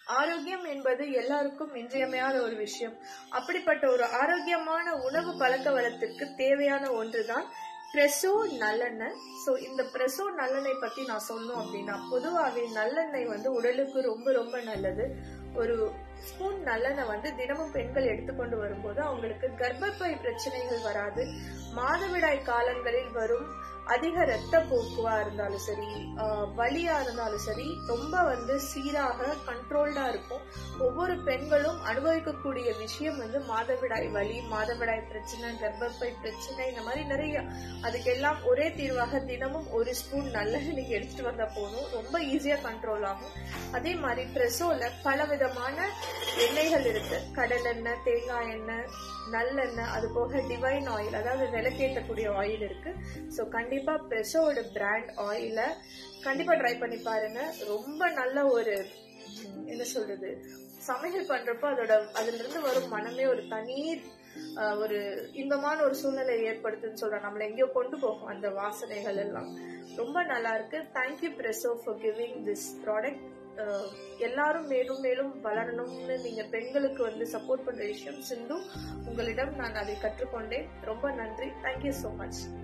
ஆரோக்கியம் என்பது எல்லாருக்கும் இன்றியமையாத ஒரு விஷயம் அப்படிப்பட்ட ஒரு ஆரோக்கியமான உணவு பழக்க வழக்கத்துக்கு தேவையான ஒன்றுதான் பிரசோ நல்லெண்ணெய் ஸோ இந்த பிரசோ நல்லெண்ணெய் பத்தி நான் சொன்னோம் அப்படின்னா பொதுவாகவே நல்லெண்ணெய் வந்து உடலுக்கு ரொம்ப ரொம்ப நல்லது ஒரு ஸ்பூன் நல்லெண்ணெய் வந்து தினமும் பெண்கள் எடுத்துக்கொண்டு வரும்போது அவங்களுக்கு கர்ப்பப்பை பிரச்சனைகள் வராது மாதவிடாய் காலங்களில் வரும் அதிக ரத்த போக்குவா இருந்தாலும் சரி ஆஹ் வலியா இருந்தாலும் சரி ரொம்ப வந்து சீராக கண்ட்ரோல்டா இருக்கும் ஒவ்வொரு பெண்களும் அனுபவிக்கக்கூடிய விஷயம் வந்து மாதவிடாய் வலி மாதவிடாய் பிரச்சனை கர்ப்பப்பை பிரச்சனை இந்த மாதிரி நிறைய அதுக்கெல்லாம் ஒரே தீர்வாக தினமும் ஒரு ஸ்பூன் நல்லெண்ணெய் நீங்க எடுத்துட்டு வந்தா போதும் ரொம்ப ஈஸியா கண்ட்ரோல் ஆகும் அதே மாதிரி பிரசோல பல விதமான எண்ணெய்கள் இருக்கு கடலெண்ணெய் தேங்காய் எண்ணெய் நல்லெண்ணெய் அது போக டிவைன் ஆயில் அதாவது விளக்கேற்றக்கூடிய ஆயில் இருக்கு ஸோ கண்டிப்பா பிரசோட பிராண்ட் ஆயில கண்டிப்பா ட்ரை பண்ணி பாருங்க ரொம்ப நல்ல ஒரு உம், என்ன சொல்றது சமையல் பண்றப்போ அதோட அதுல இருந்து வரும் மனமே ஒரு தனி ஆஹ், ஒரு இன்பமான ஒரு சூழ்நிலை ஏற்படுத்துன்னு சொல்றேன் நம்மள எங்கேயோ கொண்டு போகும் அந்த வாசனைகள் எல்லாம் ரொம்ப நல்லா இருக்கு தேங்க்யூ பிரசோ ஃபார் கிவிங் திஸ் ப்ராடக்ட் எல்லாரும் மேலும் மேலும் வளரணும்னு நீங்க பெண்களுக்கு வந்து சப்போர்ட் பண்ற விஷயம் சிந்து உங்களிடம் நான் அதை கற்றுக்கொண்டேன் ரொம்ப நன்றி தேங்க்யூ so மச்